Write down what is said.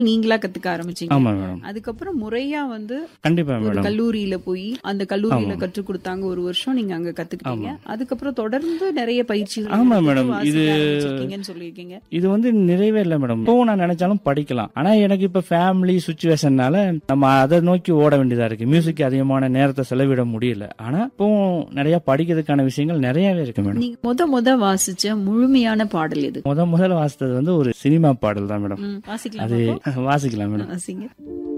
நீங்களா கத்துக்க ஆரம்பிச்சீங்க ஆமா மேடம் அதுக்கப்புறம் முறையா வந்து கண்டிப்பா ஒரு மேடம் கல்லூரியில போய் அந்த கல்லூரியில கற்றுக் கொடுத்தாங்க ஒரு வருஷம் நீங்க அங்க கத்துக்கிட்டீங்க அதுக்கப்புறம் தொடர்ந்து நிறைய பயிற்சிகள் ஆமா எடுத்து மேடம். வாசிக்க இது- ஆரம்பிச்சிருக்கீங்கன்னு சொல்லியிருக்கீங்க இது வந்து நிறைவே இல்லை மேடம் இப்போ நான் நினைச்சாலும் படிக்கலாம் ஆனா எனக்கு இப்ப ஃபேமிலி சுச்சுவேஷன்னால நம்ம அதை நோக்கி ஓட வேண்டியதா இருக்கு மியூசிக் அதிகமான நேரத்தை செலவிட முடியல ஆனா இப்போ நிறைய படிக்கிறதுக்கான விஷயங்கள் நிறையவே இருக்கு மேடம் நீங்க முத முத வாசிச்ச முழுமையான பாடல் எது முத முதல்ல வாசித்தது வந்து ஒரு சினிமா பாடல் தான் மேடம் ம், வாசிக்கலாம் அது பாப்போம். வாசிக்கலாம் மேடம் வாசிங்க